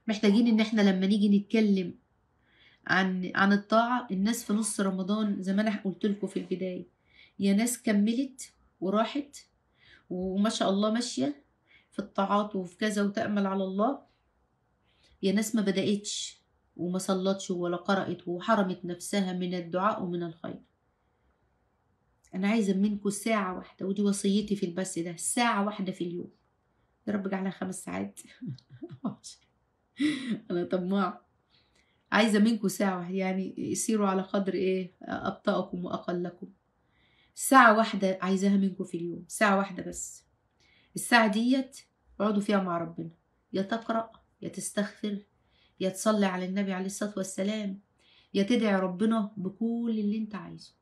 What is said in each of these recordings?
محتاجين ان احنا لما نيجي نتكلم عن عن الطاعة الناس في نص رمضان زي ما انا قلت لكم في البداية يا ناس كملت وراحت وما شاء الله ماشية في الطاعات وفي كذا وتأمل على الله يا ناس ما بدأتش وما صلتش ولا قرأت وحرمت نفسها من الدعاء ومن الخير أنا عايزة منكم ساعة واحدة ودي وصيتي في البث ده ساعة واحدة في اليوم يا رب اجعلها خمس ساعات أنا طماع عايزة منكم ساعة واحدة يعني يصيروا على قدر إيه أبطأكم وأقلكم ساعة واحدة عايزاها منكم في اليوم ساعة واحدة بس الساعة ديت اقعدوا فيها مع ربنا يا تقرأ يا تستغفر يا تصلي على النبي عليه الصلاة والسلام يا تدعي ربنا بكل اللي انت عايزه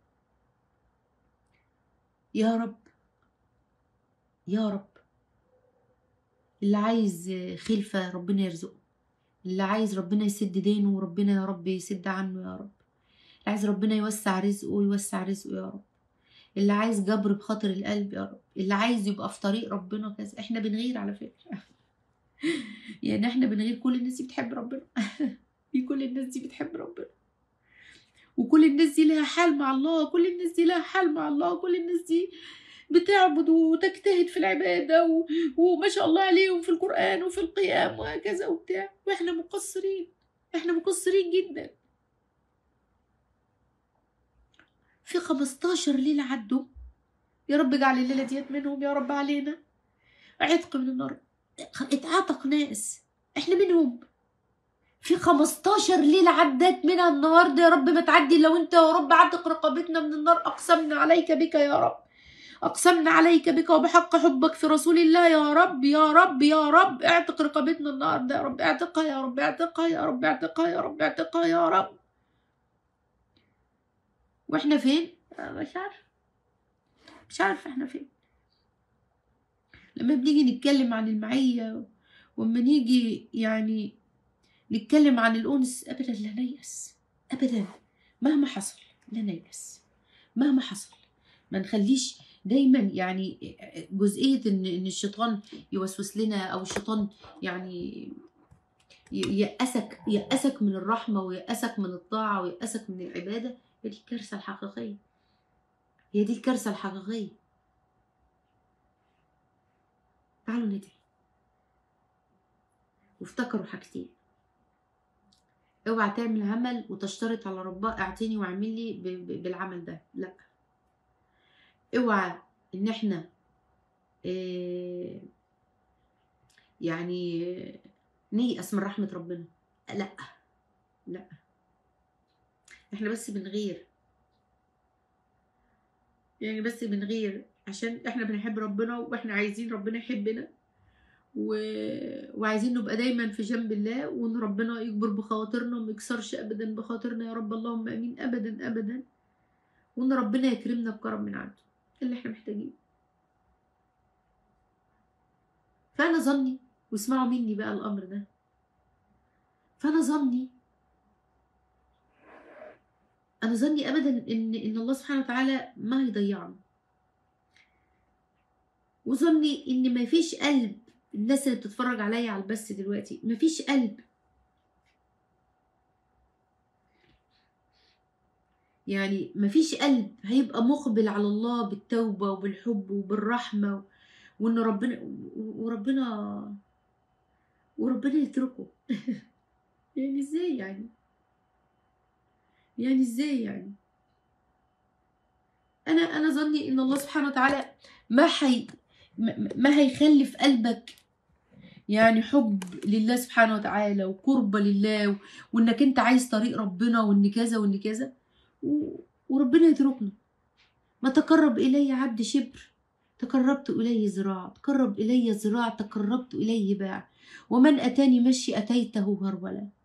يا رب يا رب اللي عايز خلفة ربنا يرزقه اللي عايز ربنا يسد دينه وربنا يا رب يسد عنه يا رب اللي عايز ربنا يوسع رزقه يوسع رزقه يا رب اللي عايز جبر بخاطر القلب يا رب اللي عايز يبقى في طريق ربنا كذا احنا بنغير على فكرة يعني احنا بنغير كل الناس دي بتحب ربنا في كل الناس دي بتحب ربنا وكل الناس دي لها حال مع الله كل الناس دي لها حال مع الله كل الناس دي بتعبد وتجتهد في العبادة و... وما شاء الله عليهم في القرآن وفي القيام وهكذا وبتاع واحنا مقصرين احنا مقصرين جدا في 15 ليلة عدوا يا رب اجعل الليلة ديت منهم يا رب علينا عتق من النار اتعتق ناس احنا منهم في 15 ليلة عدت منها النهاردة يا رب ما تعدي لو انت يا رب عتق رقبتنا من النار اقسمنا عليك بك يا رب اقسمنا عليك بك وبحق حبك في رسول الله يا رب يا رب يا رب اعتق رقبتنا النهارده يا رب اعتقها يا رب اعتقها يا رب اعتقها يا رب اعتقها يا رب واحنا فين مش عارف مش عارف احنا فين لما بنيجي نتكلم عن المعية وما نيجي يعني نتكلم عن الأنس أبدا لا نيأس أبدا مهما حصل لا نيأس مهما حصل ما نخليش دايما يعني جزئية إن إن الشيطان يوسوس لنا أو الشيطان يعني يأسك يأسك من الرحمة ويأسك من الطاعة ويأسك من العبادة هي دي الكارثة الحقيقية هي دي الكارثة الحقيقية تعالوا ندعي وافتكروا حاجتين اوعى تعمل عمل وتشترط على ربنا اعطيني واعمل لي بالعمل ده لا اوعى ان احنا اه يعني نيأس من رحمة ربنا لا لا احنا بس بنغير يعني بس بنغير عشان احنا بنحب ربنا واحنا عايزين ربنا يحبنا و... وعايزين نبقى دايما في جنب الله وان ربنا يكبر بخواطرنا وما يكسرش ابدا بخاطرنا يا رب اللهم امين ابدا ابدا وان ربنا يكرمنا بكرم من عنده اللي احنا محتاجينه فانا ظني واسمعوا مني بقى الامر ده فانا ظني انا ظني ابدا ان ان الله سبحانه وتعالى ما هيضيعنا وظني ان ما فيش قلب الناس اللي بتتفرج عليا على البث دلوقتي ما فيش قلب يعني ما فيش قلب هيبقى مقبل على الله بالتوبة وبالحب وبالرحمة وان ربنا وربنا وربنا يتركه يعني ازاي يعني يعني ازاي يعني انا انا ظني ان الله سبحانه وتعالى ما حي ما هيخلي في قلبك يعني حب لله سبحانه وتعالى وقربة لله وانك انت عايز طريق ربنا وان كذا وان كذا وربنا يتركنا ما تقرب الي عبد شبر تقربت اليه ذراع تقرب الي ذراع تقربت اليه باع ومن اتاني مشي اتيته هرولا